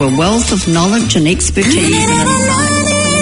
a wealth of knowledge and expertise and insight.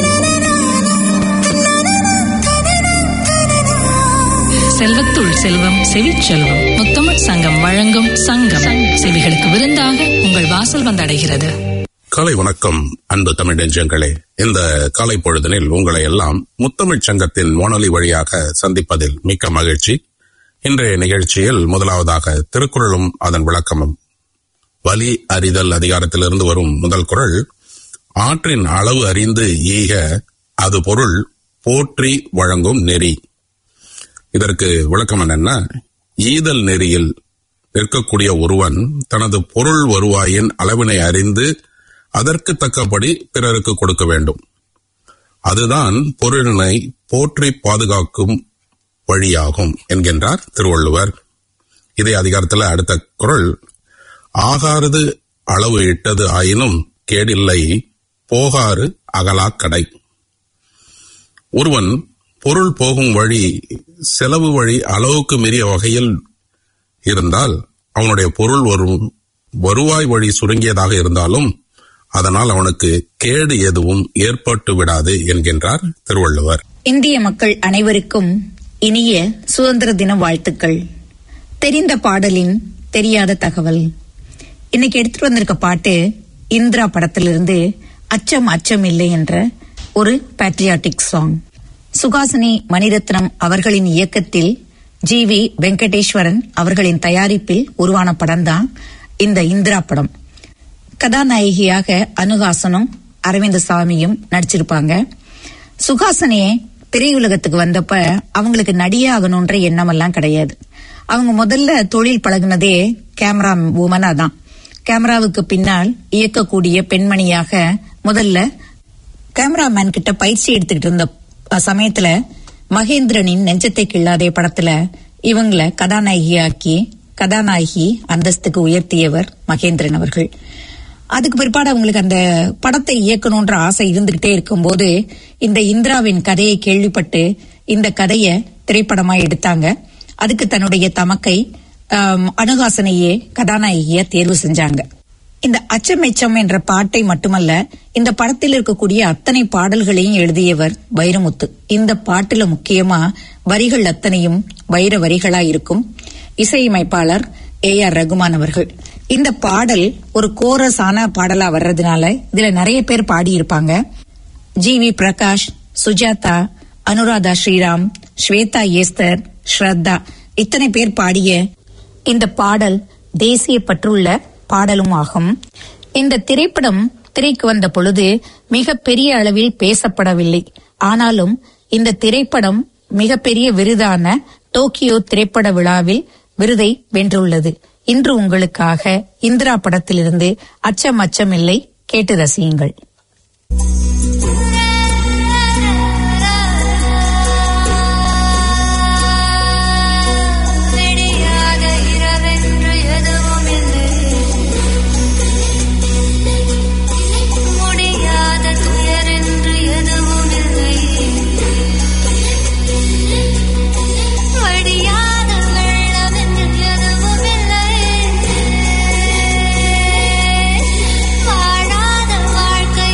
செல்வத்துள் செல்வம் செவிச்செல்வம் முத்தமிழ் சங்கம் வழங்கும் சங்கம் செவிகளுக்கு விருந்தாக உங்கள் வாசல் வந்தடைகிறது காலை வணக்கம் அன்பு தமிழ் நெஞ்சங்களே இந்த காலை பொழுதினில் உங்களை எல்லாம் முத்தமிழ்ச் சங்கத்தின் வானொலி வழியாக சந்திப்பதில் மிக்க மகிழ்ச்சி இன்றைய நிகழ்ச்சியில் முதலாவதாக திருக்குறளும் அதன் விளக்கமும் வலி அறிதல் அதிகாரத்திலிருந்து வரும் முதல் குறள் ஆற்றின் அளவு அறிந்து ஈக அது பொருள் போற்றி வழங்கும் நெறி இதற்கு விளக்கம் என்னன்னா ஈதல் நெறியில் நிற்கக்கூடிய ஒருவன் தனது பொருள் வருவாயின் அளவினை அறிந்து அதற்கு தக்கபடி பிறருக்கு கொடுக்க வேண்டும் அதுதான் பொருளினை போற்றி பாதுகாக்கும் வழியாகும் என்கின்றார் திருவள்ளுவர் இதே அதிகாரத்தில் அடுத்த குறள் ஆகாரது அளவு இட்டது ஆயினும் கேடில்லை போகாறு அகலாக்கடை ஒருவன் பொருள் போகும் வழி செலவு வழி அளவுக்கு மீறிய வகையில் இருந்தால் அவனுடைய பொருள் வரும் வருவாய் வழி சுருங்கியதாக இருந்தாலும் அதனால் அவனுக்கு கேடு எதுவும் ஏற்பட்டு விடாது என்கின்றார் திருவள்ளுவர் இந்திய மக்கள் அனைவருக்கும் இனிய சுதந்திர தின வாழ்த்துக்கள் தெரிந்த பாடலின் தெரியாத தகவல் இன்னைக்கு எடுத்துட்டு வந்திருக்க பாட்டு இந்திரா படத்திலிருந்து அச்சம் அச்சம் இல்லை என்ற ஒரு பேட்ரியாட்டிக் சாங் சுகாசினி மணிரத்னம் அவர்களின் இயக்கத்தில் ஜி வி வெங்கடேஸ்வரன் அவர்களின் தயாரிப்பில் உருவான படம்தான் இந்த இந்திரா படம் கதாநாயகியாக அனுகாசனும் அரவிந்த சாமியும் நடிச்சிருப்பாங்க சுகாசனியே திரையுலகத்துக்கு வந்தப்ப அவங்களுக்கு நடிகை ஆகணுன்ற எண்ணம் எல்லாம் கிடையாது அவங்க முதல்ல தொழில் பழகுனதே கேமரா உமனா தான் கேமராவுக்கு பின்னால் இயக்கக்கூடிய பெண்மணியாக முதல்ல கேமராமேன் கிட்ட பயிற்சி எடுத்துக்கிட்டு இருந்த அஹ், சமயத்துல மகேந்திரனின் நெஞ்சத்தை கிள்ளாதே படத்துல இவங்கள கதாநாயகியாக்கி கதாநாயகி அந்தஸ்துக்கு உயர்த்தியவர் மகேந்திரன் அவர்கள் அதுக்கு பிற்பாடு அவங்களுக்கு அந்த படத்தை இயக்கணும்ன்ற ஆசை இருந்துகிட்டே இருக்கும்போது இந்த இந்திராவின் கதையை கேள்விப்பட்டு இந்த கதையை திரைப்படமா எடுத்தாங்க அதுக்கு தன்னுடைய தமக்கை ஆம், அனுகாசனையே கதாநாயகியா தேர்வு செஞ்சாங்க இந்த அச்சமெச்சம் என்ற பாட்டை மட்டுமல்ல இந்த படத்தில் இருக்கக்கூடிய அத்தனை பாடல்களையும் எழுதியவர் வைரமுத்து இந்த பாட்டுல முக்கியமா வரிகள் அத்தனையும் வைர வரிகளா இருக்கும் இசையமைப்பாளர் ஏ ஆர் ரகுமான் அவர்கள் இந்த பாடல் ஒரு கோரஸான பாடலா வர்றதுனால இதுல நிறைய பேர் பாடியிருப்பாங்க G V Prakash Sujatha Anuradha Sriram Shweta Esther Shraddha இத்தனை பேர் பாடிய இந்த பாடல் தேசிய பற்றுள்ள பாடலும் ஆகும் இந்த திரைப்படம் திரைக்கு வந்த பொழுது மிக பெரிய அளவில் பேசப்படவில்லை ஆனாலும் இந்த திரைப்படம் மிகப்பெரிய விருதான டோக்கியோ திரைப்பட விழாவில் விருதை வென்றுள்ளது இன்று உங்களுக்காக இந்திரா படத்திலிருந்து அச்சம் அச்சமில்லை கேட்டு ரசியுங்கள் விடியாத இரவென்று எதுவும் இல்லை முடியாத துயரென்று எதுவும் இல்லை வடியாத வெள்ளமென்று எதுவும் இல்லை வாழாத வாழ்க்கை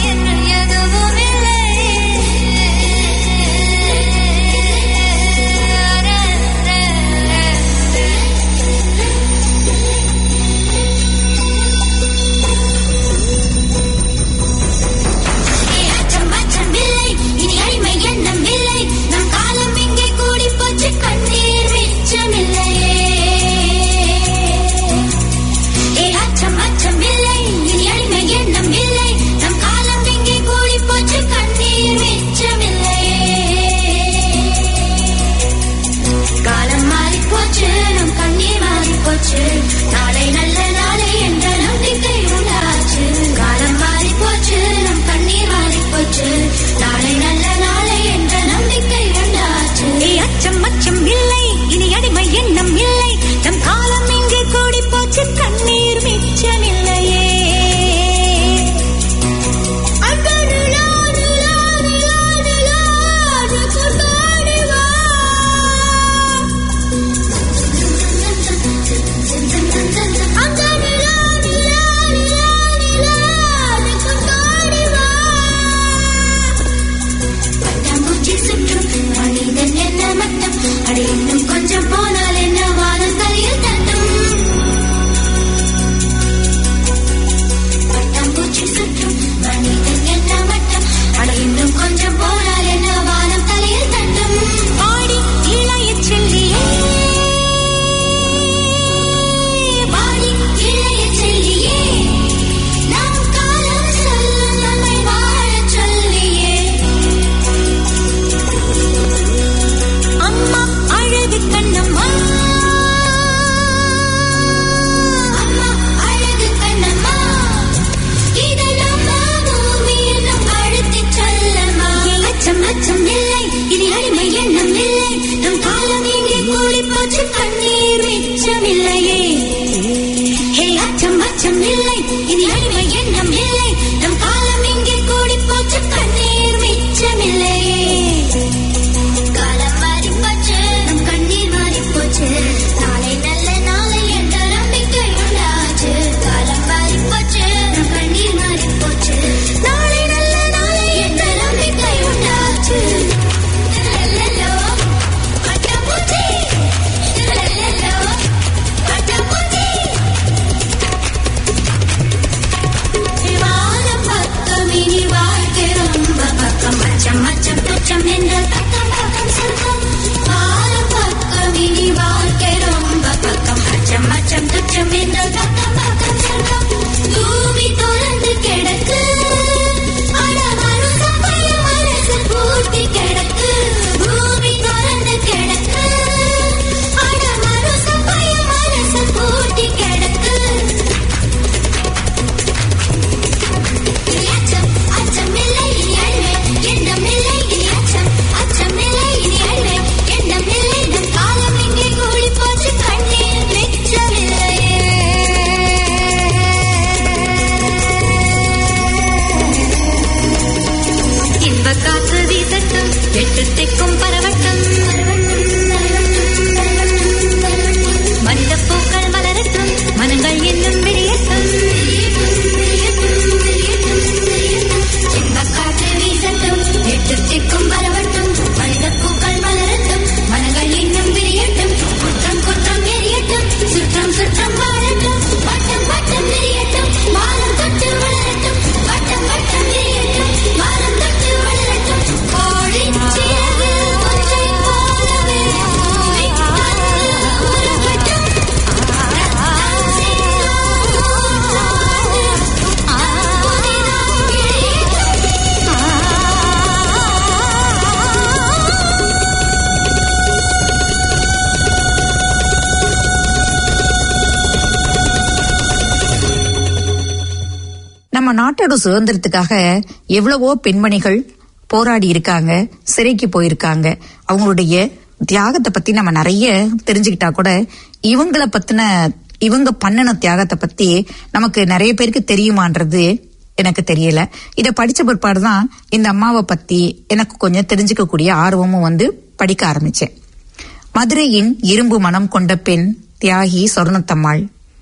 நம்ம நாட்டோட சுதந்திரத்துக்காக எவ்வளவோ பெண்மணிகள் போராடி இருக்காங்க சிறைக்கு போயிருக்காங்க அவங்களுடைய தியாகத்தை பத்தி நம்ம நிறைய தெரிஞ்சுக்கிட்டா கூட இவங்கள பத்தின இவங்க பண்ணின தியாகத்தை பத்தி நமக்கு நிறைய பேருக்கு தெரியுமான்றது எனக்கு தெரியல இத படிச்ச பிற்பாடுதான் இந்த அம்மாவை பத்தி எனக்கு கொஞ்சம் தெரிஞ்சுக்கக்கூடிய ஆர்வமும் வந்து படிக்க ஆரம்பிச்சேன் மதுரையின் இரும்பு மனம் கொண்ட பெண் தியாகி சொர்ணத்தம்மாள்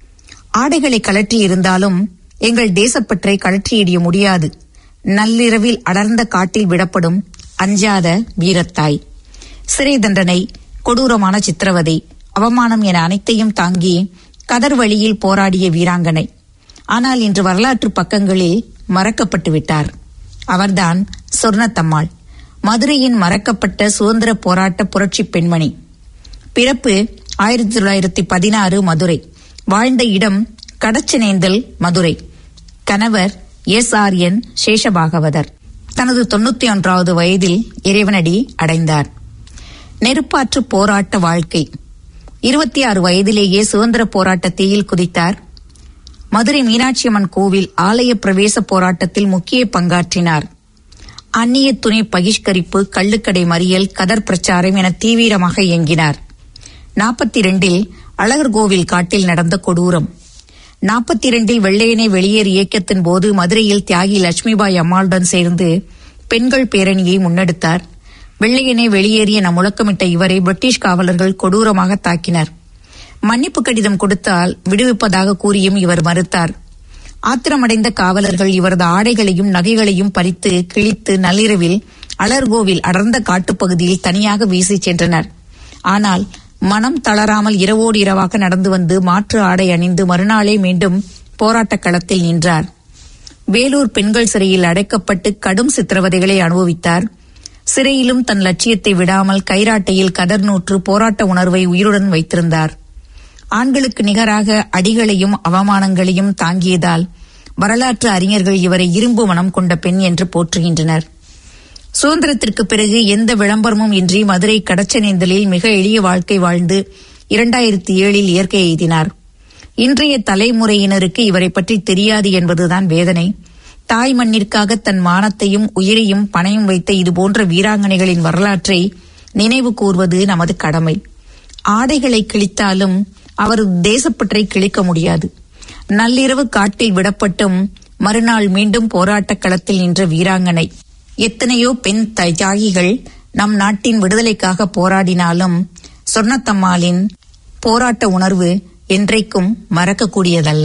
ஆடைகளை கழற்றி இருந்தாலும் எங்கள் தேசப்பற்றை கழற்றி எறிய முடியாது நள்ளிரவில் அடர்ந்த காட்டில் விடப்படும் அஞ்சாத வீரத்தாய் சிறை தண்டனை கொடூரமான சித்திரவதை அவமானம் என அனைத்தையும் தாங்கி கதர் வழியில் போராடிய வீராங்கனை ஆனால் இன்று வரலாற்று பக்கங்களில் மறக்கப்பட்டு விட்டார் அவர்தான் சொர்ணத்தம்மாள் மதுரையின் மறக்கப்பட்ட சுதந்திர போராட்ட புரட்சி பெண்மணி பிறப்பு ஆயிரத்தி தொள்ளாயிரத்தி பதினாறு மதுரை வாழ்ந்த இடம் கடச்சனேந்தல் மதுரை கணவர் எஸ் ஆர் என் சேஷபாகவதர் தனது தொண்ணூத்தி ஒன்றாவது வயதில் இறைவனடி அடைந்தார் நெருப்பாற்று போராட்ட வாழ்க்கை இருபத்தி ஆறு வயதிலேயே சுதந்திர போராட்ட தீயில் குதித்தார் மதுரை மீனாட்சியம்மன் கோவில் ஆலய பிரவேச போராட்டத்தில் முக்கிய பங்காற்றினார் அந்நிய துணை பகிஷ்கரிப்பு கள்ளுக்கடை மறியல் கதர் பிரச்சாரம் என தீவிரமாக இயங்கினார் நாற்பத்தி இரண்டில் அழகர் கோவில் காட்டில் நடந்த கொடூரம் நாற்பத்தி இரண்டில் வெள்ளையனே வெளியேறு இயக்கத்தின் போது மதுரையில் தியாகி லட்சுமிபாய் அம்மாளுடன் சேர்ந்து பெண்கள் பேரணியை முன்னெடுத்தார் வெள்ளையனே வெளியேறிய என முழக்கமிட்ட இவரை பிரிட்டிஷ் காவலர்கள் கொடூரமாக தாக்கினர் மன்னிப்பு கடிதம் கொடுத்தால் விடுவிப்பதாக கூறியும் இவர் மறுத்தார் ஆத்திரமடைந்த காவலர்கள் இவரது ஆடைகளையும் நகைகளையும் பறித்து கிழித்து நள்ளிரவில் அலர்கோவில் அடர்ந்த காட்டுப்பகுதியில் தனியாக வீசி சென்றனர் ஆனால் மனம் தளராமல் இரவோடு இரவாக நடந்து வந்து மாற்று ஆடை அணிந்து மறுநாளே மீண்டும் போராட்டக் களத்தில் நின்றார் வேலூர் பெண்கள் சிறையில் அடைக்கப்பட்டு கடும் சித்திரவதைகளை அனுபவித்தார் சிறையிலும் தன் லட்சியத்தை விடாமல் கைராட்டையில் கதர் நூற்று போராட்ட உணர்வை உயிருடன் வைத்திருந்தார் ஆண்களுக்கு நிகராக அடிகளையும் அவமானங்களையும் தாங்கியதால் வரலாற்று அறிஞர்கள் இவரை இரும்பு மனம் கொண்ட பெண் என்று போற்றுகின்றனர் சுதந்திரத்திற்கு பிறகு எந்த விளம்பரமும் இன்றி மதுரை கடச்சனேந்தலில் மிக எளிய வாழ்க்கை வாழ்ந்து இரண்டாயிரத்தி ஏழில் இயற்கை எய்தினார் இன்றைய தலைமுறையினருக்கு இவரை பற்றி தெரியாது என்பதுதான் வேதனை தாய் மண்ணிற்காக தன் மானத்தையும் உயிரையும் பணயம் வைத்த இதுபோன்ற வீராங்கனைகளின் வரலாற்றை நினைவு கூர்வது நமது கடமை ஆடைகளை கிழித்தாலும் அவரது தேசப்பற்றை கிழிக்க முடியாது நள்ளிரவு காட்டில் விடப்பட்டும் மறுநாள் மீண்டும் போராட்டக் களத்தில் நின்ற வீராங்கனை எத்தனையோ பெண் தியாகிகள் நம் நாட்டின் விடுதலைக்காக போராடினாலும் சொர்ணத்தம்மாளின் போராட்ட உணர்வு என்றைக்கும் மறக்கக்கூடியதல்ல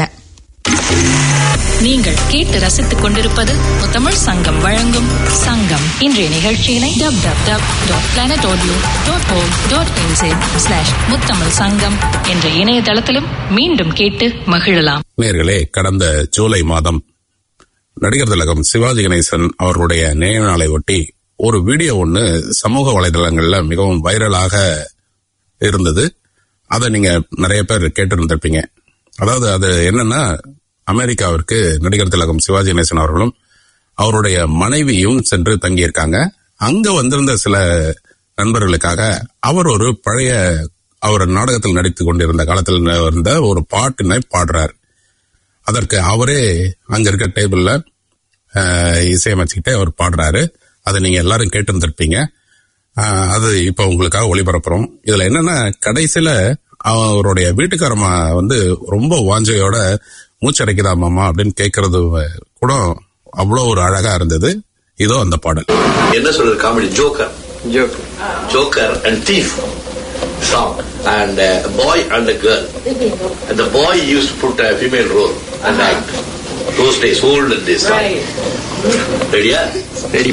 நீங்கள் கேட்டு ரசித்துக் கொண்டிருப்பது முத்தமிழ் சங்கம் வழங்கும் சங்கம் இன்றைய நிகழ்ச்சியினை dub dub dub dot planet audio dot com dot slash Muthamil Sangam என்ற இணையதளத்திலும் மீண்டும் கேட்டு மகிழலாம் நேர்களே கடந்த ஜூலை மாதம் நடிகர் திலகம் சிவாஜி கணேசன் அவர்களுடைய நினைவு நாளை ஒட்டி ஒரு வீடியோ ஒன்று சமூக வலைதளங்கள்ல மிகவும் வைரலாக இருந்தது அதை நீங்க நிறைய பேர் கேட்டிருந்திருப்பீங்க அதாவது அது என்னன்னா அமெரிக்காவிற்கு நடிகர் திலகம் சிவாஜி கணேசன் அவர்களும் அவருடைய மனைவியும் சென்று தங்கியிருக்காங்க அங்க வந்திருந்த சில நண்பர்களுக்காக அவர் ஒரு பழைய அவர் நாடகத்தில் நடித்து கொண்டிருந்த காலத்தில் இருந்த ஒரு பாட்டினை பாடுறார் அதற்கு அவரே அங்க இருக்க டேபிள்ல அஹ், இசையமைச்சுக்கிட்டே அவர் பாடுறாரு அதை நீங்க எல்லாரும் கேட்டிருந்திருப்பீங்க அஹ், அது இப்ப உங்களுக்காக ஒளிபரப்புறோம் இதுல என்னன்னா கடைசியில அவருடைய வீட்டுக்காரமா வந்து ரொம்ப வாஞ்சையோட மூச்சடைக்குதா மாமா அப்படின்னு கேட்கறது கூட அவ்வளவு ஒரு அழகா இருந்தது இதோ அந்த பாடல் என்ன சொல்றது comedy joker joker and thief song and boy and girl and the boy used to put a female role and act those days olden days ரெடியா ரெடி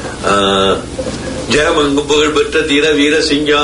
ஜெகமங்கும் புகழ் பெற்ற தீர வீர சிங்கா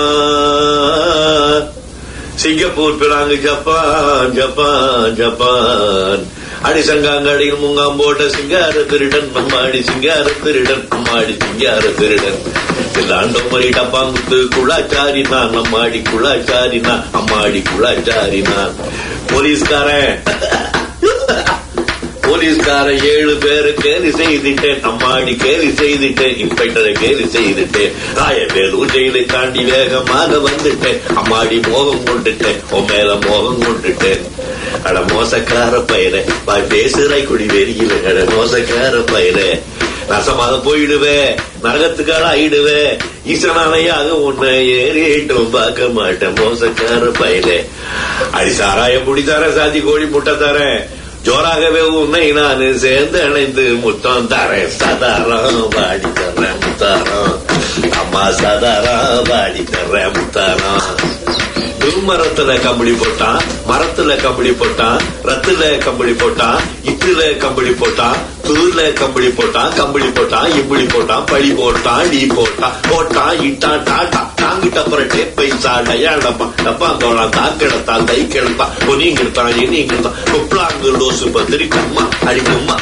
Singapore Penang Japan Japan Japan அடி சங்காங்கடியில் முங்காம் போட்ட சிங்கார திருடன் நம்மாடி சிங்கார திருடன் நம்மாடி சிங்கார திருடன் ஆண்டோமரி டப்பாங்குத்து குழாச்சாரி நான் நம்மாடி குழாச்சாரி நான் அம்மாடி குழாச்சாரி நான் போலீஸ்காரன் போலீஸ்கார ஏழு பேரு கேலி செய்துட்டேன் அம்மாடி கேலி செய்துட்டேன் இன்ஸ்பெக்டரை கேலி செய்துட்டேன் ராயவேலூர் ஜெயிலை தாண்டி வேகமாக வந்துட்டேன் அம்மாடி மோகம் கொண்டுட்டேன் உன் மேல மோகம் கொண்டுட்டேன் அட மோசக்கார பயிர வாய் பேசுறாய் குடி வெறியில அட மோசக்கார பயிர ரசமாக போயிடுவேன் நரகத்துக்கார ஆயிடுவேன் ஈசனானையாக உன்னை ஏறிட்டும் பார்க்க மாட்டேன் மோசக்கார பயிலே அடி சாராயம் புடி தரேன் சாதி கோழி முட்டை தரேன் ஜோராகவே உன்னை நான் சேர்ந்து அணைந்து முத்தம் தரேன் சதாரம் பாடி தர்றேன் முத்தாரம் அம்மா சதாரம் பாடி தர்றேன் முத்தாரம் திருமரத்துல கம்பளி போட்டான் மரத்துல கம்பளி போட்டான் ரத்துல கம்பளி போட்டான் இத்துல கம்பளி போட்டான் தூர்ல கம்பளி போட்டான் கம்பளி போட்டான் இம்பளி போட்டான் பழி போட்டான் டீ போட்டான் போட்டான் இட்டான் டாட்டா தாங்கிட்ட புரட்டே பைசா டயாடப்பா டப்பா தோழா தாக்கிடத்தான் தை கிடத்தான் பொனிங்கிருத்தான் இனிங்கிருத்தான் கொப்ளாங்கு லோசு பத்திரி கம்மா அடிக்கம்மா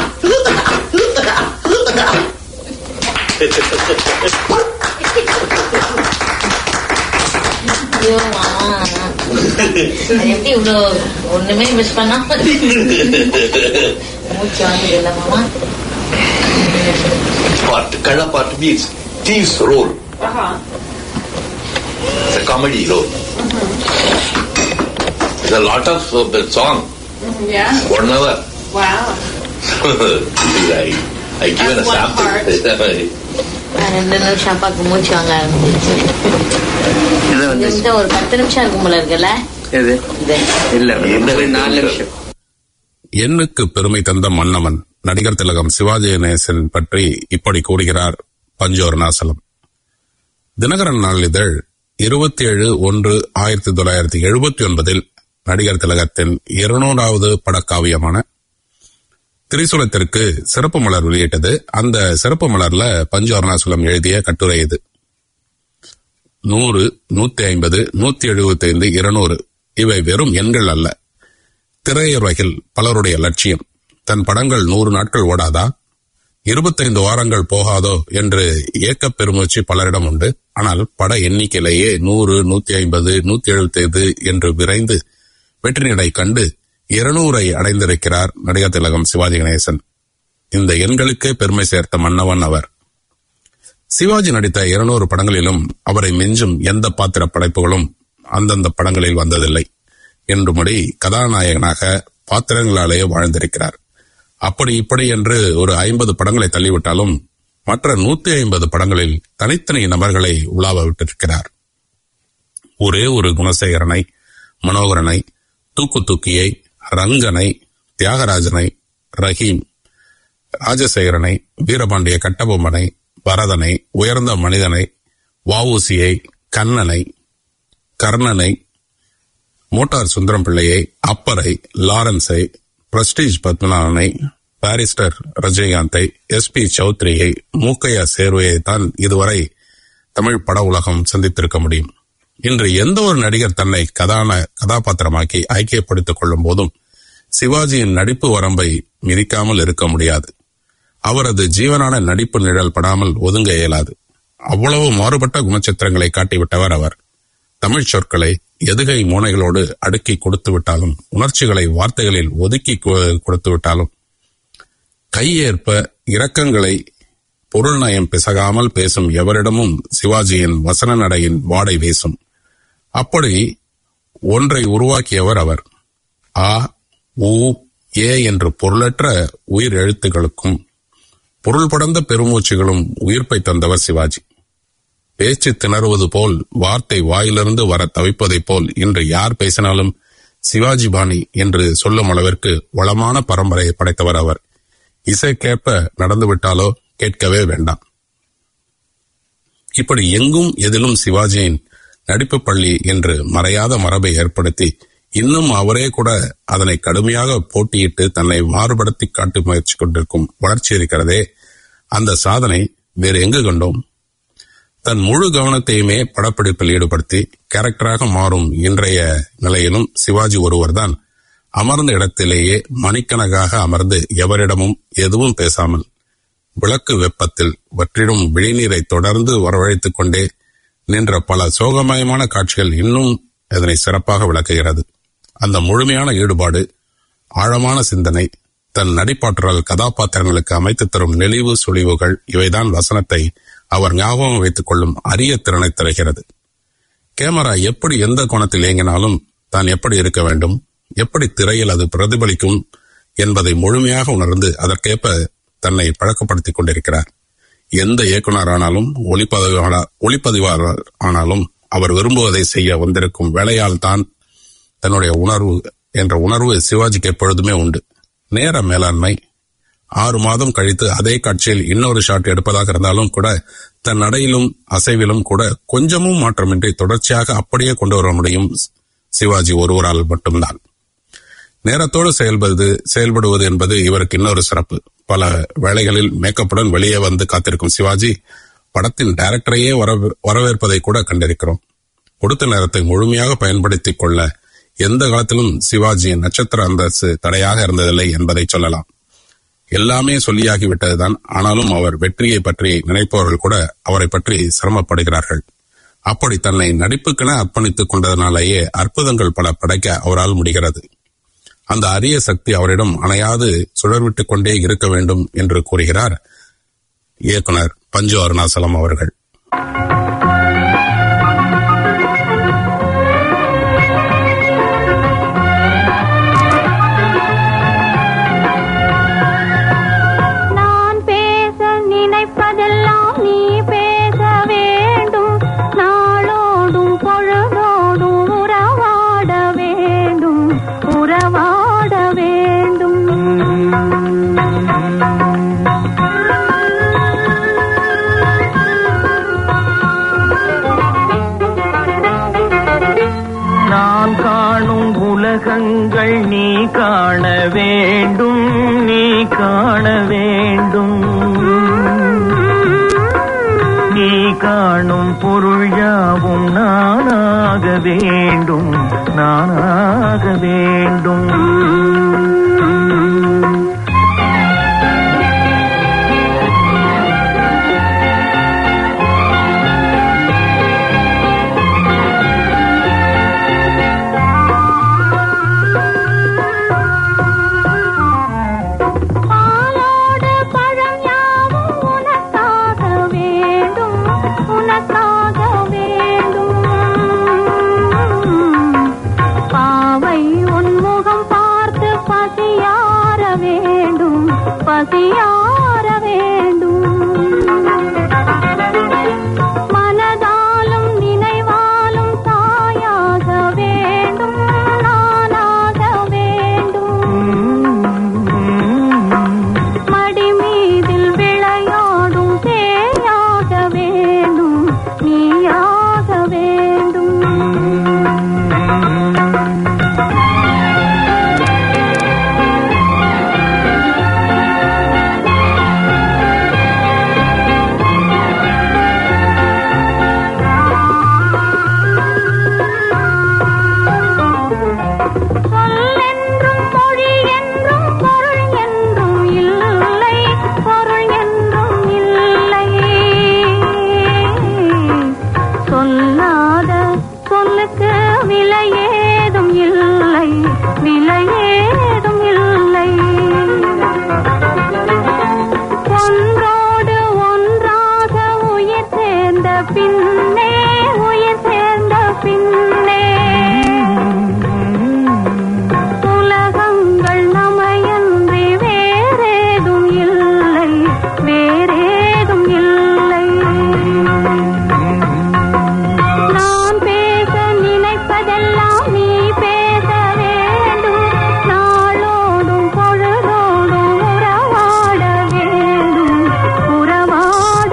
ஐயோ, மாமா. அது எப்படி இவ்வளோ ஒண்ணுமே மிஸ் பண்ணா மூச்சு வாங்குது மாமா பாட்டு கள்ளப்பாட்டு means thieves role It's a comedy role. There's a lot of uh, the song. Yeah. One hour. Wow. I, I given a That's one sample. ரெண்டு நிமிஷம் அப்பாக்கு மூச்சு வாங்க ஆரம்பிச்சிருச்சு இது வந்து இந்த ஒரு பத்து நிமிஷம் இருக்கும் போல இருக்குல்ல எது இது இல்ல என்ன ஒரு நாலு நிமிஷம் எண்ணுக்கு பெருமை தந்த மன்னவன் நடிகர் திலகம் சிவாஜி கணேசன் பற்றி இப்படி கூறுகிறார் பஞ்சோரணாசலம் தினகரன் நாளிதழ் இருபத்தி ஏழு ஒன்று ஆயிரத்தி தொள்ளாயிரத்தி எழுபத்தி ஒன்பதில் நடிகர் திலகத்தின் இருநூறாவது படக்காவியமான திரிசூலத்திற்கு சிறப்பு மலர் வெளியிட்டது அந்த சிறப்பு மலர்ல பஞ்சு அருணாசலம் எழுதிய கட்டுரை இது நூறு நூத்தி ஐம்பது நூத்தி எழுபத்தி ஐந்து இருநூறு இவை வெறும் எண்கள் அல்ல திரையுலகில் பலருடைய லட்சியம் தன் படங்கள் நூறு நாட்கள் ஓடாதா இருபத்தைந்து வாரங்கள் போகாதோ என்று ஏக்கப் பெருமூச்சு பலரிடம் உண்டு ஆனால் பட எண்ணிக்கையிலேயே நூறு நூத்தி ஐம்பது நூத்தி எழுபத்தி ஐந்து என்று விரைந்து வெற்றி நடை கண்டு இருநூறை அடைந்திருக்கிறார் நடிகர் திலகம் சிவாஜி கணேசன் இந்த எண்களுக்கே பெருமை சேர்த்த மன்னவன் அவர் சிவாஜி நடித்த இருநூறு படங்களிலும் அவரை மிஞ்சும் எந்த பாத்திர படைப்புகளும் அந்தந்த படங்களில் வந்ததில்லை என்றுபடி கதாநாயகனாக பாத்திரங்களாலேயே வாழ்ந்திருக்கிறார் அப்படி இப்படி என்று ஒரு ஐம்பது படங்களை தள்ளிவிட்டாலும் மற்ற நூத்தி ஐம்பது படங்களில் தனித்தனி நபர்களை உலாவ விட்டிருக்கிறார் ஒரே ஒரு குணசேகரனை மனோகரனை தூக்கு தூக்கியை ரங்கனை தியாகராஜனை ரஹீம் ராஜசேகரனை வீரபாண்டிய கட்டபொம்மனை பரதனை உயர்ந்த மனிதனை வவுசியை கண்ணனை கர்ணனை மோட்டார் சுந்தரம் பிள்ளையை அப்பரை லாரன்ஸை பிரஸ்டீஜ் பத்மநாதனை பாரிஸ்டர் ரஜினிகாந்தை எஸ் பி சௌத்ரியை மூக்கையா சேர்வையை தான் இதுவரை தமிழ் பட உலகம் சந்தித்திருக்க முடியும் இன்று எந்த ஒரு நடிகர் தன்னை கதான கதாபாத்திரமாக்கி ஐக்கியப்படுத்திக் கொள்ளும் போதும் சிவாஜியின் நடிப்பு வரம்பை மிதிக்காமல் இருக்க முடியாது அவரது ஜீவனான நடிப்பு நிழல் படாமல் ஒதுங்க இயலாது அவ்வளவு மாறுபட்ட குணச்சித்திரங்களை காட்டிவிட்டவர் அவர் தமிழ் சொற்களை எதுகை மூனைகளோடு அடுக்கி கொடுத்து விட்டாலும் உணர்ச்சிகளை வார்த்தைகளில் ஒதுக்கி கொ- கொடுத்து விட்டாலும் கையேற்ப இரக்கங்களை பொருள் நயம் பிசகாமல் பேசும் எவரிடமும் சிவாஜியின் வசன நடையின் வாடை வீசும் அப்படி ஒன்றை உருவாக்கியவர் அவர் ஆ உ ஏ என்று பொருளற்ற உயிர் எழுத்துகளுக்கும் பொருள் படர்ந்த பெருமூச்சுகளும் உயிர்ப்பை தந்தவர் சிவாஜி பேச்சு திணறுவது போல் வார்த்தை வாயிலிருந்து வர தவிப்பதைப் போல் இன்று யார் பேசினாலும் சிவாஜி பாணி என்று சொல்லும் அளவிற்கு வளமான பரம்பரையை படைத்தவர் அவர் இசைக்கேற்ப நடந்துவிட்டாலோ கேட்கவே வேண்டாம் இப்படி எங்கும் எதிலும் சிவாஜியின் நடிப்பு பள்ளி என்று மறையாத மரபை ஏற்படுத்தி இன்னும் அவரே கூட அதனை கடுமையாக போட்டியிட்டு தன்னை மாறுபடுத்தி காட்ட முயற்சி கொண்டிருக்கும் வளர்ச்சி இருக்கிறதே அந்த சாதனை வேறு எங்கு கண்டோம் தன் முழு கவனத்தையுமே படப்பிடிப்பில் ஈடுபடுத்தி கேரக்டராக மாறும் இன்றைய நிலையிலும் சிவாஜி ஒருவர்தான் அமர்ந்த இடத்திலேயே மணிக்கணக்காக அமர்ந்து எவரிடமும் எதுவும் பேசாமல் விளக்கு வெப்பத்தில் வற்றிடும் விழிநீரை தொடர்ந்து வரவழைத்துக் கொண்டே நின்ற பல சோகமயமான காட்சிகள் இன்னும் இதனை சிறப்பாக விளக்குகிறது அந்த முழுமையான ஈடுபாடு ஆழமான சிந்தனை தன் நடிப்பாற்றல் கதாபாத்திரங்களுக்கு அமைத்து தரும் நெளிவு சுழிவுகள் இவைதான் வசனத்தை அவர் ஞாபகம் வைத்துக் கொள்ளும் அரிய திறனை தருகிறது கேமரா எப்படி எந்த கோணத்தில் இயங்கினாலும் தான் எப்படி இருக்க வேண்டும் எப்படி திரையில் அது பிரதிபலிக்கும் என்பதை முழுமையாக உணர்ந்து அதற்கேற்ப தன்னை பழக்கப்படுத்திக் கொண்டிருக்கிறார் எந்த இயக்குனர் ஆனாலும் ஒளிப்பதிவாளர் ஒளிப்பதிவாளர் ஆனாலும் அவர் விரும்புவதை செய்ய வந்திருக்கும் வேலையால் தான் தன்னுடைய உணர்வு என்ற உணர்வு சிவாஜிக்கு எப்பொழுதுமே உண்டு நேர மேலாண்மை ஆறு மாதம் கழித்து அதே காட்சியில் இன்னொரு ஷாட் எடுப்பதாக இருந்தாலும் கூட தன் நடையிலும் அசைவிலும் கூட கொஞ்சமும் மாற்றமின்றி தொடர்ச்சியாக அப்படியே கொண்டு வர முடியும் சிவாஜி ஒருவரால் மட்டும்தான் நேரத்தோடு செயல்படுவது செயல்படுவது என்பது இவருக்கு இன்னொரு சிறப்பு பல வேளைகளில் மேக்கப்புடன் வெளியே வந்து காத்திருக்கும் சிவாஜி படத்தின் டைரக்டரையே வரவே- வரவேற்பதை கூட கண்டிருக்கிறோம் கொடுத்த நேரத்தை முழுமையாக பயன்படுத்திக் கொள்ள எந்த காலத்திலும் சிவாஜியின் நட்சத்திர அந்தஸ்து தடையாக இருந்ததில்லை என்பதை சொல்லலாம் எல்லாமே சொல்லியாகிவிட்டதுதான் ஆனாலும் அவர் வெற்றியை பற்றி நினைப்பவர்கள் கூட அவரை பற்றி சிரமப்படுகிறார்கள் அப்படி தன்னை நடிப்புக்கென அர்ப்பணித்துக் கொண்டதனாலேயே அற்புதங்கள் பல படைக்க அவரால் முடிகிறது அந்த அரிய சக்தி அவரிடம் அணையாது சுழர்விட்டுக் கொண்டே இருக்க வேண்டும் என்று கூறுகிறார் இயக்குனர் பஞ்சு அருணாசலம் அவர்கள் நான் பேச நினைப்பதெல்லாம் நீ பேச வேண்டும் நாளோடும் பொழுதோடும் உறவாட வேண்டும் உறவாட வேண்டும் நான் காணும் உலகங்கள் நீ காண வேண்டும் நீ காண வேண்டும் நீ காணும் பொருள் யாவும் நானாக வேண்டும் நானாக வேண்டும் பாலோடு பழம் யாவும் உனக்காக வேண்டும் உனக்காக வேண்டும் பாவை உன் முகம் பார்த்து பசியார வேண்டும் பசியார வேண்டும் மனதாலும் நினைவாலும் தாயாக வேண்டும் நானாக வேண்டும் மடி மீதில் விளையாடும் தேயாக வேண்டும் நீயாக வேண்டும் சொல்லென்றும் மொழி என்றும் பொருள் என்றும் இல்லை பொருள் என்றும் இல்லை சொல்லாத சொல்லுக்கு விலை ஏதும் இல்லை விலை ஏதும் இல்லை ஒன்றோடு ஒன்றாக உயிர் சேர்ந்த பின்னே உயிர் சேர்ந்த பின்னே உலகங்கள் நமையன்றி வேறேதும் இல்லை வேறேதும் இல்லை நான் பேச நினைப்பதெல்லாம் நீ பேச வேண்டும் நாளோடும் பொழுதோடும் உறவாட வேண்டும் உறவாட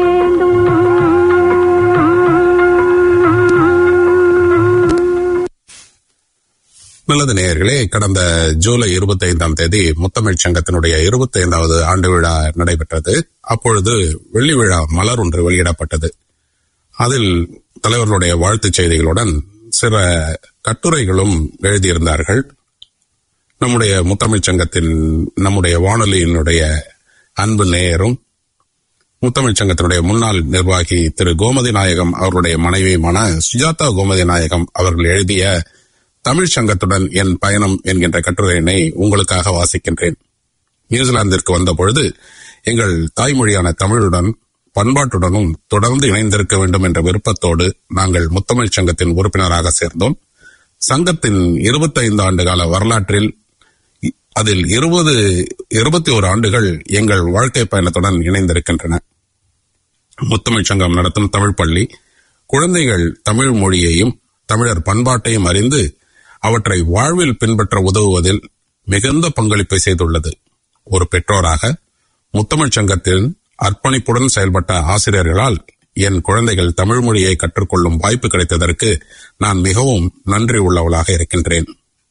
வேண்டும் நல்லது நேயர்களே கடந்த ஜூலை இருபத்தி ஐந்தாம் தேதி முத்தமிழ் சங்கத்தினுடைய இருபத்தி ஐந்தாவது ஆண்டு விழா நடைபெற்றது அப்பொழுது வெள்ளி விழா மலர் ஒன்று வெளியிடப்பட்டது அதில் தலைவர்களுடைய வாழ்த்துச் செய்திகளுடன் சில கட்டுரைகளும் எழுதியிருந்தார்கள் நம்முடைய முத்தமிழ் சங்கத்தின் நம்முடைய வானொலியினுடைய அன்பு நேயரும் முத்தமிழ் சங்கத்தினுடைய முன்னாள் நிர்வாகி திரு கோமதி நாயகம் அவருடைய மனைவியுமான சுஜாதா கோமதி நாயகம் அவர்கள் எழுதிய தமிழ் சங்கத்துடன் என் பயணம் என்கின்ற கட்டுரையினை உங்களுக்காக வாசிக்கின்றேன் நியூசிலாந்திற்கு வந்த பொழுது எங்கள் தாய்மொழியான தமிழுடன் பண்பாட்டுடனும் தொடர்ந்து இணைந்திருக்க வேண்டும் என்ற விருப்பத்தோடு நாங்கள் முத்தமிழ் சங்கத்தின் உறுப்பினராக சேர்ந்தோம் சங்கத்தின் 25 ஆண்டு கால வரலாற்றில் இ- அதில் இருபது இருபத்தி ஒரு ஆண்டுகள் எங்கள் வாழ்க்கை பயணத்துடன் இணைந்திருக்கின்றன முத்தமிழ் சங்கம் நடத்தும் தமிழ் பள்ளி குழந்தைகள் தமிழ் மொழியையும் தமிழர் பண்பாட்டையும் அறிந்து அவற்றை வாழ்வில் பின்பற்ற உதவுவதில் மிகுந்த பங்களிப்பை செய்துள்ளது ஒரு பெற்றோராக முத்தமிழ் சங்கத்தின் அர்ப்பணிப்புடன் செயல்பட்ட ஆசிரியர்களால் என் குழந்தைகள் தமிழ் மொழியை கற்றுக்கொள்ளும் வாய்ப்பு கிடைத்ததற்கு நான் மிகவும் நன்றி உள்ளவளாக இருக்கின்றேன்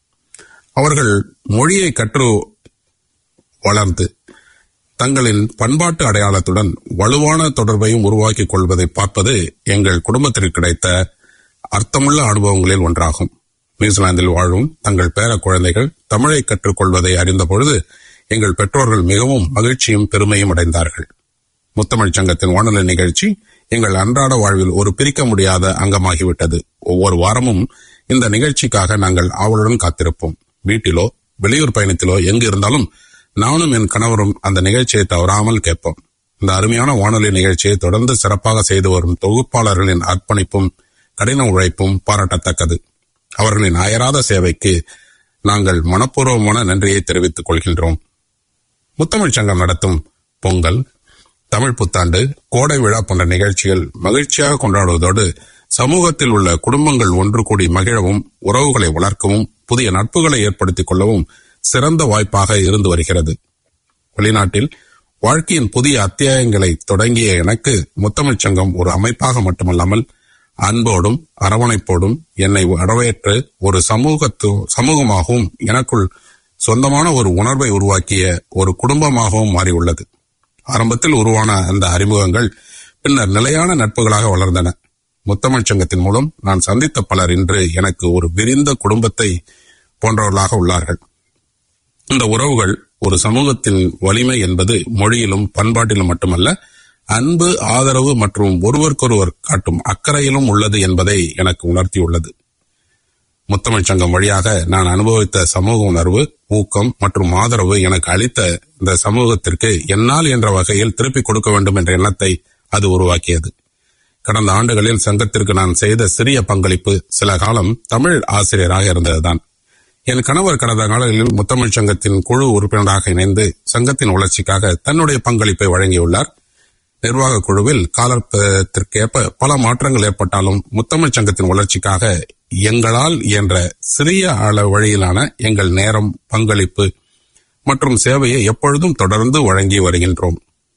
அவர்கள் மொழியை கற்று வளர்ந்து தங்களின் பண்பாட்டு அடையாளத்துடன் வலுவான தொடர்பையும் உருவாக்கிக் கொள்வதை பார்ப்பது எங்கள் குடும்பத்திற்கு கிடைத்த அர்த்தமுள்ள அனுபவங்களில் ஒன்றாகும் நியூசிலாந்தில் வாழும் தங்கள் பேர குழந்தைகள் தமிழை கற்றுக்கொள்வதை அறிந்த பொழுது எங்கள் பெற்றோர்கள் மிகவும் மகிழ்ச்சியும் பெருமையும் அடைந்தார்கள் முத்தமிழ் சங்கத்தின் வானொலி நிகழ்ச்சி எங்கள் அன்றாட வாழ்வில் ஒரு பிரிக்க முடியாத அங்கமாகிவிட்டது ஒவ்வொரு வாரமும் இந்த நிகழ்ச்சிக்காக நாங்கள் ஆவலுடன் காத்திருப்போம் வீட்டிலோ வெளியூர் பயணத்திலோ எங்கு இருந்தாலும் நானும் என் கணவரும் அந்த நிகழ்ச்சியை தவறாமல் கேட்போம் இந்த அருமையான வானொலி நிகழ்ச்சியை தொடர்ந்து சிறப்பாக செய்து வரும் தொகுப்பாளர்களின் அர்ப்பணிப்பும் கடின உழைப்பும் பாராட்டத்தக்கது அவர்களின் அயராத சேவைக்கு நாங்கள் மனப்பூர்வமான நன்றியை தெரிவித்துக் கொள்கின்றோம் முத்தமிழ் சங்கம் நடத்தும் பொங்கல் தமிழ் புத்தாண்டு கோடை விழா போன்ற நிகழ்ச்சிகள் மகிழ்ச்சியாக கொண்டாடுவதோடு சமூகத்தில் உள்ள குடும்பங்கள் ஒன்று கூடி மகிழவும் உறவுகளை வளர்க்கவும் புதிய நட்புகளை ஏற்படுத்திக் கொள்ளவும் சிறந்த வாய்ப்பாக இருந்து வருகிறது வெளிநாட்டில் வாழ்க்கையின் புதிய அத்தியாயங்களை தொடங்கிய எனக்கு முத்தமிழ்ச் சங்கம் ஒரு அமைப்பாக மட்டுமல்லாமல் அன்போடும் அரவணைப்போடும் என்னை வரவேற்று ஒரு சமூகத்து சமூகமாகவும் எனக்குள் சொந்தமான ஒரு உணர்வை உருவாக்கிய ஒரு குடும்பமாகவும் மாறியுள்ளது ஆரம்பத்தில் உருவான அந்த அறிமுகங்கள் பின்னர் நிலையான நட்புகளாக வளர்ந்தன முத்தமிழ்ச் சங்கத்தின் மூலம் நான் சந்தித்த பலர் இன்று எனக்கு ஒரு விரிந்த குடும்பத்தை போன்றவர்களாக உள்ளார்கள் இந்த உறவுகள் ஒரு சமூகத்தின் வலிமை என்பது மொழியிலும் பண்பாட்டிலும் மட்டுமல்ல அன்பு ஆதரவு மற்றும் ஒருவருக்கொருவர் காட்டும் அக்கறையிலும் உள்ளது என்பதை எனக்கு உணர்த்தியுள்ளது முத்தமிழ்ச் சங்கம் வழியாக நான் அனுபவித்த சமூக உணர்வு ஊக்கம் மற்றும் ஆதரவு எனக்கு அளித்த இந்த சமூகத்திற்கு என்னால் என்ற வகையில் திருப்பிக் கொடுக்க வேண்டும் என்ற எண்ணத்தை அது உருவாக்கியது கடந்த ஆண்டுகளில் சங்கத்திற்கு நான் செய்த சிறிய பங்களிப்பு சில காலம் தமிழ் ஆசிரியராக இருந்ததுதான் என் கணவர் கடந்த காலங்களில் முத்தமிழ் சங்கத்தின் குழு உறுப்பினராக இணைந்து சங்கத்தின் வளர்ச்சிக்காக தன்னுடைய பங்களிப்பை வழங்கியுள்ளார் நிர்வாக குழுவில் காலத்திற்கேற்ப பல மாற்றங்கள் ஏற்பட்டாலும் முத்தமிழ் சங்கத்தின் வளர்ச்சிக்காக எங்களால் என்ற சிறிய அள வழியிலான எங்கள் நேரம் பங்களிப்பு மற்றும் சேவையை எப்பொழுதும் தொடர்ந்து வழங்கி வருகின்றோம்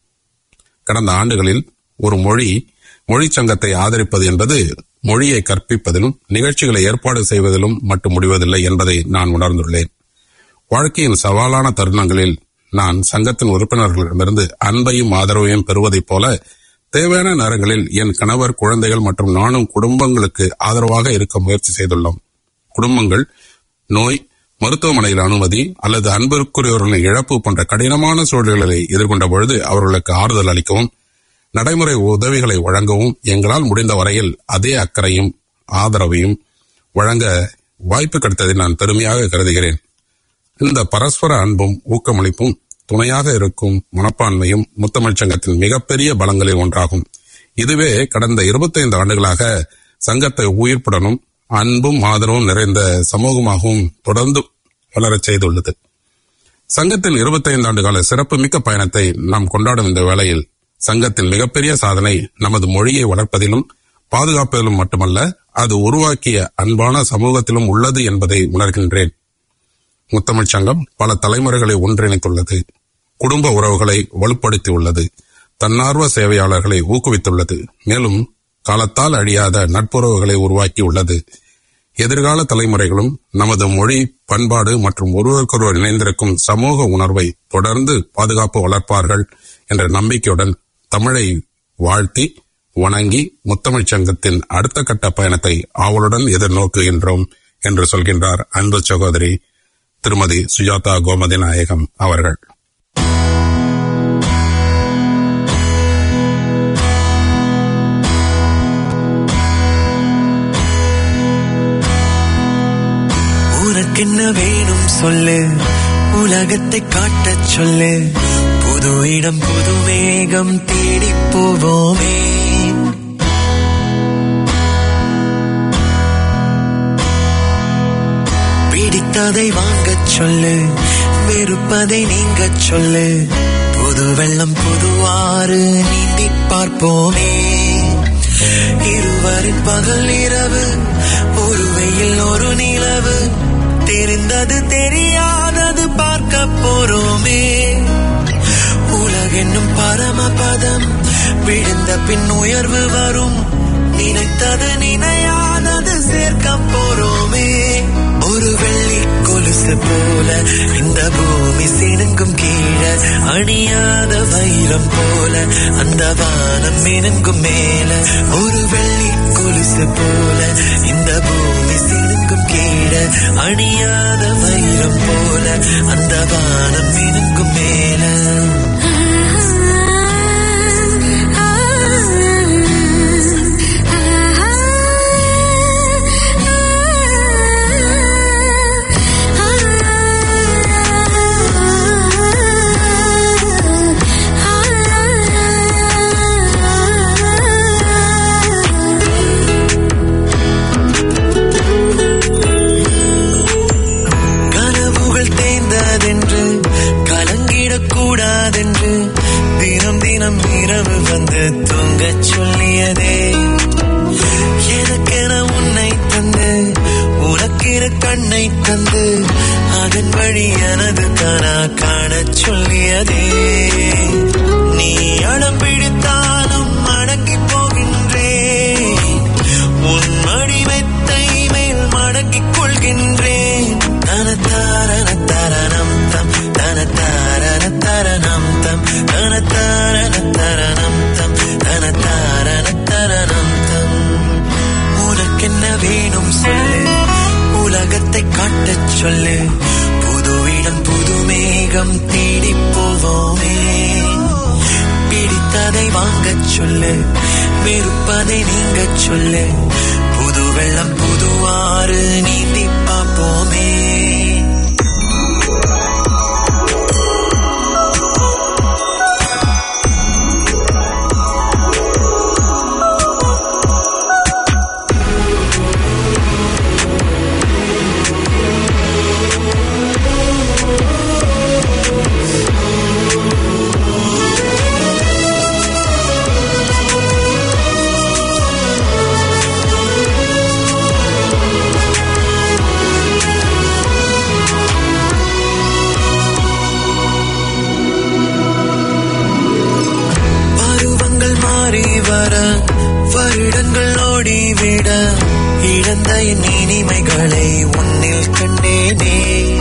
கடந்த ஆண்டுகளில் ஒரு மொழி மொழி சங்கத்தை ஆதரிப்பது என்பது மொழியை கற்பிப்பதிலும் நிகழ்ச்சிகளை ஏற்பாடு செய்வதிலும் மட்டும் முடிவதில்லை என்பதை நான் உணர்ந்துள்ளேன் வாழ்க்கையின் சவாலான தருணங்களில் நான் சங்கத்தின் உறுப்பினர்களிடமிருந்து அன்பையும் ஆதரவையும் பெறுவதைப் போல தேவையான நேரங்களில் என் கணவர் குழந்தைகள் மற்றும் நானும் குடும்பங்களுக்கு ஆதரவாக இருக்க முயற்சி செய்துள்ளோம் குடும்பங்கள் நோய் மருத்துவமனையில் அனுமதி அல்லது அன்பிற்குரியவர்களின் இழப்பு போன்ற கடினமான சூழல்களை எதிர்கொண்ட பொழுது அவர்களுக்கு ஆறுதல் அளிக்கவும் நடைமுறை உதவிகளை வழங்கவும் எங்களால் முடிந்த வரையில் அதே அக்கறையும் ஆதரவையும் வழங்க வாய்ப்பு கிடைத்ததை நான் பெருமையாக கருதுகிறேன் இந்த பரஸ்பர அன்பும் ஊக்கமளிப்பும் துணையாக இருக்கும் மனப்பான்மையும் முத்தமிழ்ச் சங்கத்தின் மிகப்பெரிய பலங்களில் ஒன்றாகும் இதுவே கடந்த 25 ஆண்டுகளாக சங்கத்தை உயிர்ப்புடனும் அன்பும் ஆதரவும் நிறைந்த சமூகமாகவும் தொடர்ந்து வளரச் செய்துள்ளது சங்கத்தின் 25 ஆண்டு கால சிறப்புமிக்க பயணத்தை நாம் கொண்டாடும் இந்த வேளையில் சங்கத்தின் மிகப்பெரிய சாதனை நமது மொழியை வளர்ப்பதிலும் பாதுகாப்பதிலும் மட்டுமல்ல அது உருவாக்கிய அன்பான சமூகத்திலும் உள்ளது என்பதை உணர்கின்றேன் முத்தமிழ்ச் சங்கம் பல தலைமுறைகளை ஒன்றிணைத்துள்ளது குடும்ப உறவுகளை வலுப்படுத்தியுள்ளது தன்னார்வ சேவையாளர்களை ஊக்குவித்துள்ளது மேலும் காலத்தால் அழியாத நட்புறவுகளை உருவாக்கியுள்ளது எதிர்கால தலைமுறைகளும் நமது மொழி பண்பாடு மற்றும் ஒருவருக்கொருவர் இணைந்திருக்கும் சமூக உணர்வை தொடர்ந்து பாதுகாப்பு வளர்ப்பார்கள் என்ற நம்பிக்கையுடன் தமிழை வாழ்த்தி வணங்கி முத்தமிழ்ச் சங்கத்தின் அடுத்த கட்ட பயணத்தை ஆவலுடன் எதிர்நோக்குகின்றோம் என்று சொல்கின்றார் அன்பு சகோதரி திருமதி சுஜாதா கோமதி நாயகம் அவர்கள் உனக்கென்ன வேணும் சொல்லு உலகத்தை காட்டச் சொல்லு புது இடம் புது வேகம் தேடி போவோமே பிடித்ததை வாங்கச் சொல்லு வெறுப்பதை நீங்கச் சொல்லு புது வெள்ளம் புதுவாறு நீந்தி பார்ப்போமே இருவரின் பகல் இரவு ஒரு வெயில் ஒரு நிலவு தெரிந்தது தெரியாதது பார்க்க போறோமே உலகென்னும் பரமபதம் விழுந்த பின் உயர்வு வரும் நினைத்தது நினையாதது சேர்க்க போறோமே ஒரு வெள்ளி கொலுசு போல இந்த பூமி சினுங்கும் கீழே அணியாத வைரம் போல அந்த வானம் மினுங்கும் மேல ஒரு வெள்ளி கொலுசு போல இந்த பூமி சினுங்கும் கீழே அணியாத வைரம் போல அந்த வானம் மினுங்கும் மேல கனவுகள் தேய்ந்ததென்று கலங்கிடக் கூடாதென்று தினம் தினம் இரவு வந்து தூங்கச் சொல்லியதே எனக்கென உன்னை தந்து உனக்கென கண்ணை தந்து அதன் வழி எனது தானா காணச் சொல்லியதே நீ அடம் பிடித்தாலும் அடங்கி போகின்றேன் உன் மடிமெத்தை மேல் மடங்கிக் கொள்கின்றேன் தனத்தாரண தரணம் தம் தனத்தாரண தரணம் தம் தனத்தாரண தரணம் தம் தனத்தாரண தரணம் தம் உனக்கென்ன வேணும் சொல்லு உலகத்தை காட்டச் சொல்லு புது இடம் புது மேகம் தேடி போவோமே பிடித்ததை வாங்கச் சொல்லு வெறுப்பதை நீங்கச் சொல்லு புது வெள்ளம் புதுவாறு நீந்தி பார்ப்போமே பருவங்கள் மாறி வர வருடங்கள் ஓடிவிட இழந்த என் இனிமைகளை உன்னில் கண்டேனே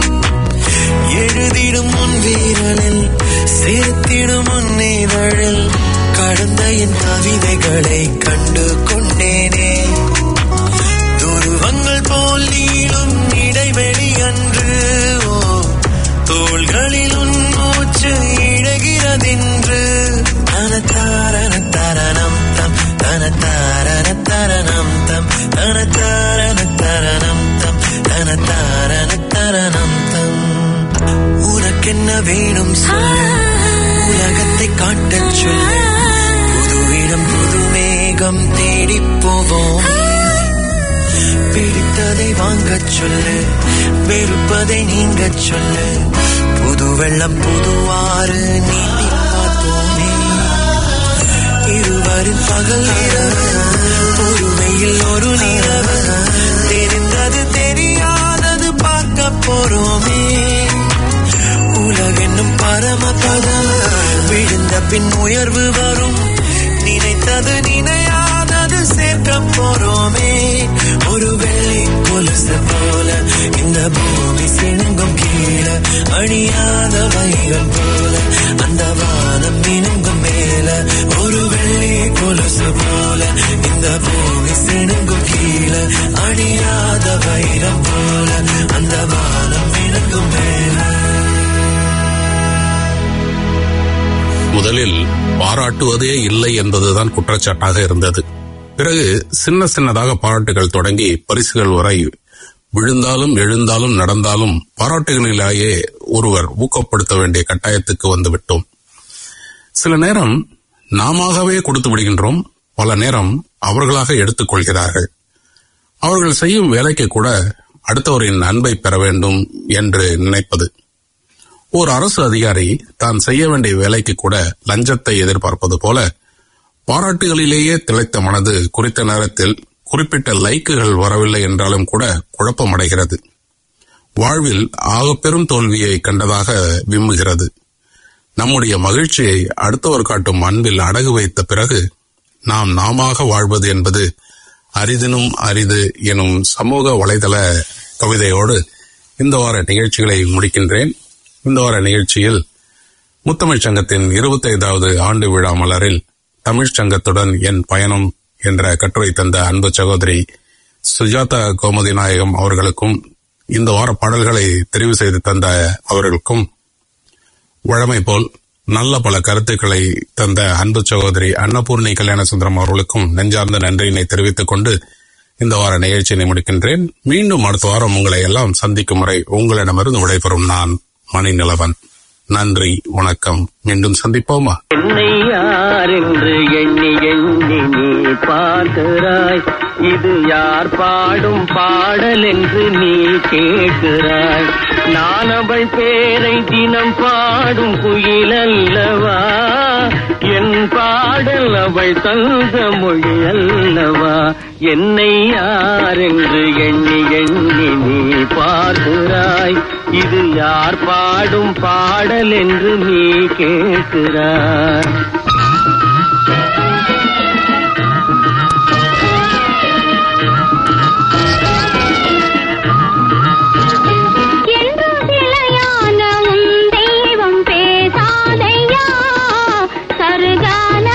எழுதிடும் உன் வீரலில் சேர்த்திடும் உன் இதழில் கடந்த என் கவிதைகளை கண்டு கொண்டேனே துருவங்கள் போல் நீளும் இடைவெளி அன்று ஓ தோள்களில் உன் மூச்சு இழகிறதென்று தனத்தாரண தரணம் தம் தனத்தாரண தரணம் தம் தனத்தாரண தரணம் தம் தனத்தாரண தரணம் தம் உனக்கென்ன வேணும் சொல்லு உலகத்தை காட்டச் சொல்லு புது இடம் புது மேகம் தேடி போவோம் பிடித்ததை வாங்கச் சொல்லு வெறுப்பதை நீங்கச் சொல்லு புது வெள்ளம் புதுவாறு நீந்தி பார்ப்போமே இருவரின் பகல் இரவு ஒரு வெயில் ஒரு நிலவு தெரிந்தது தெரியாதது பார்க்க போறோமே உலகென்னும் பரமபதம் விழுந்த பின் உயர்வு வரும் நினைத்தது நினையாதது சேர்க்க போறோமே ஒரு வெள்ளி கொலுசு போல இந்த பூமி சினுங்கும் கீழே அணியாத வைரம் போல அந்த வானம் மினுங்கும் மேல ஒரு வெள்ளி கொலுசு போல இந்த பூமி சினுங்கும் கீழே அணியாத வைரம் போல அந்த வானம் மினுங்கும் மேல முதலில் பாராட்டுவதே இல்லை என்பதுதான் குற்றச்சாட்டாக இருந்தது பிறகு சின்ன சின்னதாக பாராட்டுகள் தொடங்கி பரிசுகள் வரை விழுந்தாலும் எழுந்தாலும் நடந்தாலும் பாராட்டுகளிலேயே ஒருவர் ஊக்கப்படுத்த வேண்டிய கட்டாயத்துக்கு வந்துவிட்டோம் சில நேரம் நாமவே கொடுத்து விடுகின்றோம் பல நேரம் அவர்களாக எடுத்துக்கொள்கிறார்கள் அவர்கள் செய்யும் வேலைக்கு கூட அடுத்தவரின் அன்பை பெற வேண்டும் என்று நினைப்பது ஓர் அரசு அதிகாரி தான் செய்ய வேண்டிய வேலைக்கு கூட லஞ்சத்தை எதிர்பார்ப்பது போல பாராட்டுகளிலேயே திளைத்த மனது குறித்த நேரத்தில் குறிப்பிட்ட லைக்குகள் வரவில்லை என்றாலும் கூட குழப்பமடைகிறது வாழ்வில் ஆகப்பெரும் தோல்வியை கண்டதாக விம்முகிறது நம்முடைய மகிழ்ச்சியை அடுத்தவர் காட்டும் அன்பில் அடகு வைத்த பிறகு நாம் நாமாக வாழ்வது என்பது அரிதினும் அரிது எனும் சமூக வலைதள கவிதையோடு இந்த வார நிகழ்ச்சிகளை முடிக்கின்றேன் இந்த வார நிகழ்ச்சியில் முத்தமிழ்ச் சங்கத்தின் இருபத்தைந்தாவது ஆண்டு விழா மலரில் தமிழ்ச் சங்கத்துடன் என் பயணம் என்ற கட்டுரை தந்த அன்பு சகோதரி சுஜாதா கோமதி நாயகம் அவர்களுக்கும் இந்த வார பாடல்களை தெரிவு செய்து தந்த அவர்களுக்கும் வழமை போல் நல்ல பல கருத்துக்களை தந்த அன்பு சகோதரி அன்னபூர்ணி கல்யாணசுந்தரம் அவர்களுக்கும் நெஞ்சார்ந்த நன்றியினை தெரிவித்துக் கொண்டு இந்த வார நிகழ்ச்சியினை முடிக்கின்றேன் மீண்டும் அடுத்த வாரம் உங்களை எல்லாம் சந்திக்கும் முறை உங்களிடமிருந்து விடைபெறும் நான் மணிநிலவன் நன்றி வணக்கம் மீண்டும் சந்திப்போமா என்னை யார் என்று எண்ணி எண்ணி நீ பார்க்கிறாய் இது யார் பாடும் பாடல் என்று நீ கேட்கிறாய் நான் அவள் பேரை தினம் பாடும் குயில் அல்லவா என் பாடல் அவள் தந்த மொழி அல்லவா என்னை யார் என்று எண்ணி எண்ணி நீ பார்க்கிறாய் இது யார் பாடும் பாடல் என்று நீ கேட்கிறாய்